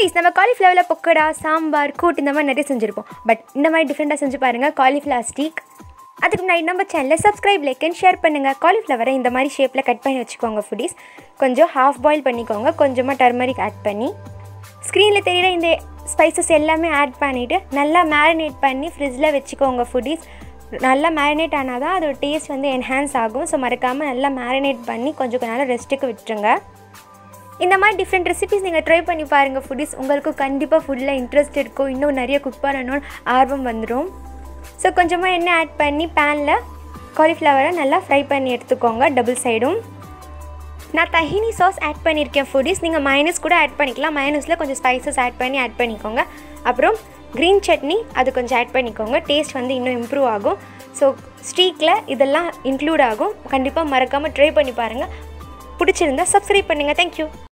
foodies நம்ம காலிஃப்ளவரில் பொக்கடா சாம்பார் கூட்டு இந்த மாதிரி நிறைய செஞ்சுருப்போம் பட் இந்த மாதிரி டிஃப்ரெண்ட்டாக செஞ்சு பாருங்கள் காலிஃப்ளவர் ஸ்டீக் அதுக்கு முன்னாடி நம்ம சேனலில் சப்ஸ்கிரைப் லைக் அண்ட் ஷேர் பண்ணுங்கள் காலிஃப்ளவரை இந்த மாதிரி ஷேப்பில் கட் பண்ணி வச்சுக்கோங்க ஃபுட்டீஸ் கொஞ்சம் ஹாஃப் பாயில் பண்ணிக்கோங்க கொஞ்சமாக டர்மரிக் ஆட் பண்ணி ஸ்க்ரீனில் தெரியிற இந்த ஸ்பைசஸ் எல்லாமே ஆட் பண்ணிவிட்டு நல்லா மேரினேட் பண்ணி ஃப்ரிட்ஜில் வச்சுக்கோங்க ஃபுட்டீஸ் நல்லா மேரினேட் ஆனால் தான் அதோட டேஸ்ட் வந்து என்ஹான்ஸ் ஆகும் ஸோ மறக்காமல் நல்லா மேரினேட் பண்ணி கொஞ்சம் கொஞ்ச நேரம் ரெஸ்ட்டுக்கு விட்டுருங்க இந்த மாதிரி டிஃப்ரெண்ட் ரெசிபிஸ் நீங்கள் ட்ரை பண்ணி பாருங்கள் ஃபுட்டீஸ் உங்களுக்கு கண்டிப்பாக ஃபுட்டில் இன்ட்ரெஸ்ட் இருக்கும் இன்னும் நிறைய குக் பண்ணணும்னு ஆர்வம் வந்துடும் ஸோ கொஞ்சமாக எண்ணெய் ஆட் பண்ணி பேனில் காலிஃப்ளவரை நல்லா ஃப்ரை பண்ணி எடுத்துக்கோங்க டபுள் சைடும் நான் தஹினி சாஸ் ஆட் பண்ணியிருக்கேன் ஃபுட்டீஸ் நீங்கள் மைனஸ் கூட ஆட் பண்ணிக்கலாம் மைனஸில் கொஞ்சம் ஸ்பைசஸ் ஆட் பண்ணி ஆட் பண்ணிக்கோங்க அப்புறம் க்ரீன் சட்னி அது கொஞ்சம் ஆட் பண்ணிக்கோங்க டேஸ்ட் வந்து இன்னும் இம்ப்ரூவ் ஆகும் ஸோ ஸ்ட்ரீக்கில் இதெல்லாம் இன்க்ளூட் ஆகும் கண்டிப்பாக மறக்காமல் ட்ரை பண்ணி பாருங்கள் பிடிச்சிருந்தா சப்ஸ்கிரைப் பண்ணுங்கள் தேங்க்யூ